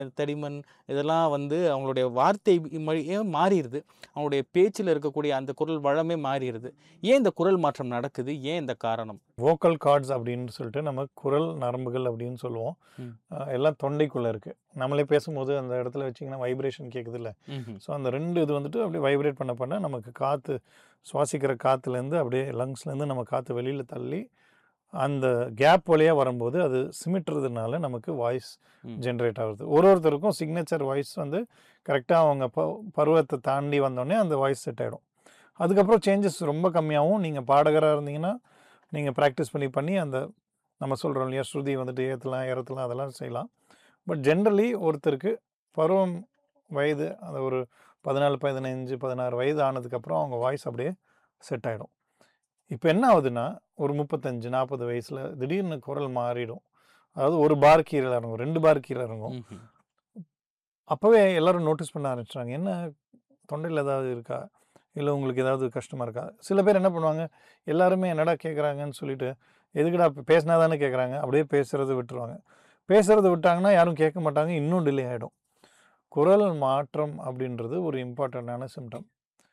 தடிமன் இதெல்லாம் வந்து அவங்களுடைய வார்த்தை மொழியே மாறிடுது அவங்களுடைய பேச்சில் இருக்கக்கூடிய அந்த குரல் வளமே மாறிடுது ஏன் இந்த குரல் மாற்றம் நடக்குது ஏன் இந்த காரணம் வோக்கல் கார்ட்ஸ் அப்படின்னு சொல்லிட்டு நம்ம குரல் நரம்புகள் அப்படின்னு சொல்லுவோம் ம். அஹ் எல்லாம் தொண்டைக்குள்ளே இருக்குது நம்மளே பேசும்போது அந்த இடத்துல வச்சிங்கன்னா வைப்ரேஷன் கேட்குதுல்ல ஸோ அந்த ரெண்டு இது வந்துட்டு அப்படியே வைப்ரேட் பண்ண பண்ண நமக்கு காற்று சுவாசிக்கிற காற்றுலேருந்து அப்படியே லங்ஸ்லேருந்து நம்ம காற்று வெளியில் தள்ளி அந்த கேப் வழியாக வரும்போது அது சிமிட்டுறதுனால நமக்கு வாய்ஸ் ம். ஜென்ரேட் ஆகுது ஒரு ஒருத்தருக்கும் சிக்னேச்சர் வாய்ஸ் வந்து கரெக்டாக அவங்க ப பருவத்தை தாண்டி வந்தோடனே அந்த வாய்ஸ் செட் ஆகிடும் அதுக்கப்புறம் சேஞ்சஸ் ரொம்ப கம்மியாகவும் நீங்கள் பாடகராக இருந்தீங்கன்னா நீங்கள் ப்ராக்டிஸ் பண்ணி பண்ணி அந்த நம்ம சொல்கிறோம் இல்லையா ஸ்ருதி வந்துட்டு ஏற்றலாம் இறத்தலாம் அதெல்லாம் செய்யலாம் பட் ஜென்ரலி ஒருத்தருக்கு பருவம் வயது அந்த ஒரு பதினாலு பதினஞ்சு பதினாறு வயது ஆனதுக்கப்புறம் அவங்க வாய்ஸ் அப்படியே செட் ஆகிடும் இப்போ என்ன ஆகுதுன்னா ஒரு முப்பத்தஞ்சு நாற்பது வயசில் திடீர்னு குரல் மாறிடும் அதாவது ஒரு பார் கீழே இறங்கும் ரெண்டு பார் கீழே இறங்கும் ம்ஹும். அப்போவே எல்லாரும் நோட்டீஸ் பண்ண ஆரம்பிச்சிட்டாங்க என்ன தொண்டையில் ஏதாவது இருக்கா இல்லை உங்களுக்கு ஏதாவது கஷ்டமாக இருக்கா சில பேர் என்ன பண்ணுவாங்க எல்லாருமே என்னடா கேட்குறாங்கன்னு சொல்லிட்டு எதுக்குடா இப்போ பேசினா தானே கேட்குறாங்க அப்படியே பேசுகிறத விட்டுருவாங்க பேசுகிறத விட்டாங்கன்னா யாரும் கேட்க மாட்டாங்க இன்னும் டிலே ஆகிடும் குரல் மாற்றம் அப்படின்றது ஒரு இம்பார்ட்டண்ட்டான சிம்டம்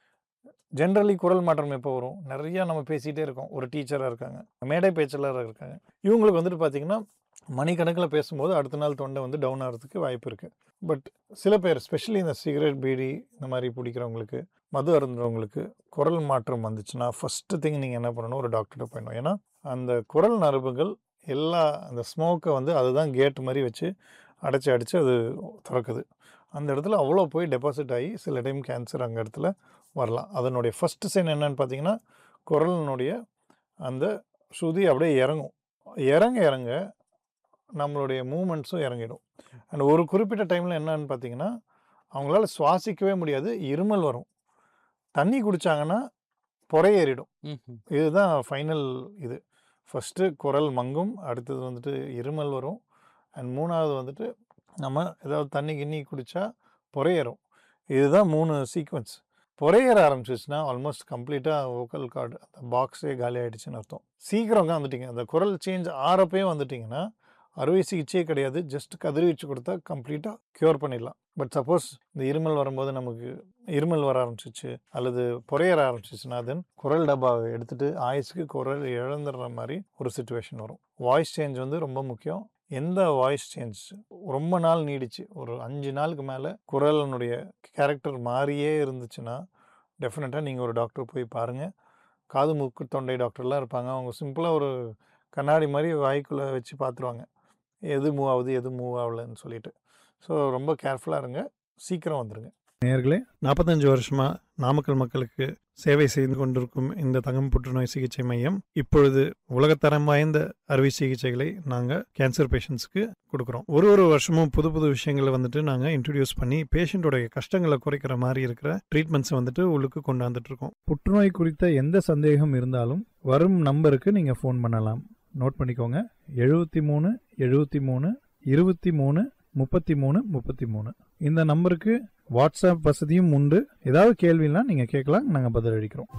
ஜென்ரலி குரல் மாற்றம் எப்போ வரும் நிறையா நம்ம பேசிகிட்டே இருக்கோம் ஒரு டீச்சராக இருக்காங்க மேடை பேச்சாளராக இருக்காங்க இவங்களுக்கு வந்துட்டு பார்த்திங்கன்னா மணிக்கணக்கில் பேசும்போது அடுத்த நாள் தொண்டை வந்து டவுன் ஆகிறதுக்கு வாய்ப்பு இருக்குது பட் சில பேர் ஸ்பெஷலி இந்த சிகரெட் பீடி இந்த மாதிரி பிடிக்கிறவங்களுக்கு மது அருந்துறவங்களுக்கு குரல் மாற்றம் வந்துச்சுன்னா ஃபஸ்ட்டு திங் நீங்கள் என்ன பண்ணணும் ஒரு டாக்டர்கிட்ட போயிடணும் ஏன்னா அந்த குரல் நரம்புகள் எல்லா அந்த ஸ்மோக்கை வந்து அதுதான் கேட் மாதிரி வச்சு அடைச்சி அடித்து அது திறக்குது அந்த இடத்துல அவ்வளோ போய் டெபாசிட் ஆகி சில டைம் கேன்சர் அங்கே இடத்துல வரலாம் அதனுடைய ஃபஸ்ட்டு சைன் என்னன்னு பார்த்தீங்கன்னா குரலினுடைய அந்த சுதி அப்படியே இறங்கும் இறங்க இறங்க நம்மளுடைய மூமெண்ட்ஸும் இறங்கிடும் அண்ட் ஒரு குறிப்பிட்ட டைமில் என்னன்னு பார்த்தீங்கன்னா அவங்களால சுவாசிக்கவே முடியாது இருமல் வரும் தண்ணி குடித்தாங்கன்னா புறையேறிடும் ம்ஹும். இதுதான் ஃபைனல் இது ஃபஸ்ட்டு குரல் மங்கும் அடுத்தது வந்துட்டு இருமல் வரும் அண்ட் மூணாவது வந்துட்டு நம்ம ஏதாவது தண்ணி கிண்ணி குடித்தா புறையேறும் இதுதான் மூணு சீக்வன்ஸ் புறையேற ஆரம்பிச்சிச்சுன்னா ஆல்மோஸ்ட் கம்ப்ளீட்டாக வோக்கல் கார்டு அந்த பாக்ஸே காலி ஆகிடுச்சுன்னு அர்த்தம் சீக்கிரம் தான் வந்துட்டீங்க அந்த குரல் சேஞ்ச் ஆறப்பே வந்துட்டிங்கன்னா அறுவை சிகிச்சையே கிடையாது ஜஸ்ட் கதிரி வச்சு கொடுத்தா கம்ப்ளீட்டாக க்யூர் பண்ணிடலாம் பட் சப்போஸ் இந்த இருமல் வரும்போது நமக்கு இருமல் வர ஆரம்பிச்சிச்சு அல்லது புறையற ஆரம்பிச்சிச்சுன்னா தென் குரல் டப்பாவை எடுத்துட்டு ஆயுசுக்கு குரல் இழந்துடுற மாதிரி ஒரு சுச்சுவேஷன் வரும் வாய்ஸ் சேஞ்ச் வந்து ரொம்ப முக்கியம் எந்த வாய்ஸ் சேஞ்ச் ரொம்ப நாள் நீடிச்சு ஒரு அஞ்சு நாளுக்கு மேலே குரலினுடைய கேரக்டர் மாறியே இருந்துச்சுன்னா டெஃபினட்டாக நீங்கள் ஒரு டாக்டர் போய் பாருங்கள் காது மூக்கு தொண்டை டாக்டர்லாம் இருப்பாங்க அவங்க சிம்பிளாக ஒரு கண்ணாடி மாதிரி வாய்க்குள்ளே வச்சு பார்த்துருவாங்க எது மூவ் ஆகுது எது மூவ் ஆகலைன்னு சொல்லிட்டு ஸோ ரொம்ப கேர்ஃபுல்லாக இருங்க சீக்கிரம் வந்துடுங்க நேர்களே நாற்பத்தஞ்சு வருஷமாக நாமக்கல் மக்களுக்கு சேவை செய்து கொண்டிருக்கும் இந்த தங்கம் புற்றுநோய் சிகிச்சை மையம் இப்பொழுது உலகத்தரம் வாய்ந்த அறுவை சிகிச்சைகளை நாங்கள் கேன்சர் பேஷண்ட்ஸ்க்கு கொடுக்குறோம் ஒரு ஒரு வருஷமும் புது புது விஷயங்களை வந்துட்டு நாங்கள் இன்ட்ரடியூஸ் பண்ணி பேஷண்ட்டோடைய கஷ்டங்களை குறைக்கிற மாதிரி இருக்கிற ட்ரீட்மெண்ட்ஸை வந்துட்டு உள்ளுக்கு கொண்டாந்துட்டு இருக்கோம் புற்றுநோய் குறித்த எந்த சந்தேகம் இருந்தாலும் வரும் நம்பருக்கு நீங்கள் ஃபோன் பண்ணலாம் நோட் பண்ணிக்கோங்க எழுபத்தி மூணு எழுபத்தி மூணு இருபத்தி மூணு முப்பத்தி மூணு முப்பத்தி மூணு இந்த நம்பருக்கு வாட்ஸ்அப் வசதியும் உண்டு ஏதாவது கேள்வினா நீங்கள் கேட்கலாம் நாங்கள் பதிலளிக்கிறோம்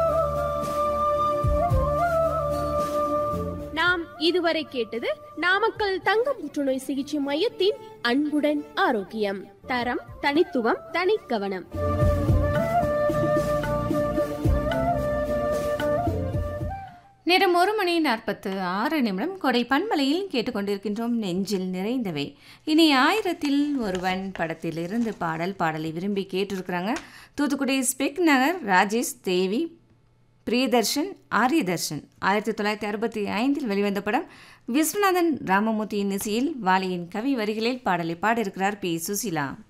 நாம் இதுவரை கேட்டது நாமக்கல் தங்க புற்றுநோய் சிகிச்சை மையத்தின் அன்புடன் ஆரோக்கியம் தரம் தனித்துவம் தனிக்கவனம் நேரம் ஒரு மணி நாற்பத்து ஆறு நிமிடம் கொடை பண்பலையில் கேட்டுக்கொண்டிருக்கின்றோம் நெஞ்சில் நிறைந்தவை இனி ஆயிரத்தில் ஒருவன் படத்திலிருந்து பாடல் பாடலை விரும்பி கேட்டிருக்கிறாங்க தூத்துக்குடி ஸ்பெக் நகர் ராஜேஷ் தேவி பிரியதர்ஷன் ஆரியதர்ஷன் ஆயிரத்தி தொள்ளாயிரத்தி அறுபத்தி ஐந்தில் வெளிவந்த படம் விஸ்வநாதன் ராமமூர்த்தியின் இசையில் வாலியின் கவி வரிகளில் பாடலை பாடியிருக்கிறார் பி சுசிலா